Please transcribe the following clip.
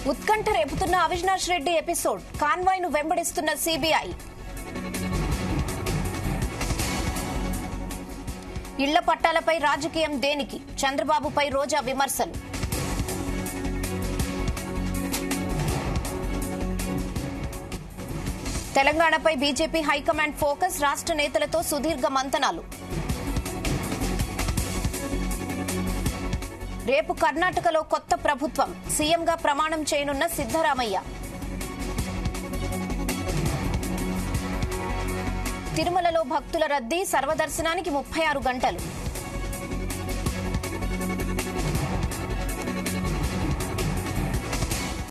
ఉత్కంఠ రేపుతున్న Avinash Reddy episode convoy ను వెంబడిస్తున్న సిబిఐ ఇళ్ల పట్టాలపై రాజకీయం దేనికి చంద్రబాబుపై రోజా విమర్శలు తెలంగాణపై బీజేపీ హైకమాండ్ ఫోకస్ రాష్ట్ర నేతలతో సుదీర్ఘ మంతనాలు రేపు కర్ణాటకలో కొత్త ప్రభుత్వం సీఎంగా ప్రమాణం చేయనున్న సిద్దరామయ్య తిరుమలలో భక్తుల రద్దీ సర్వదర్శనానికి ముప్పై ఆరు గంటలు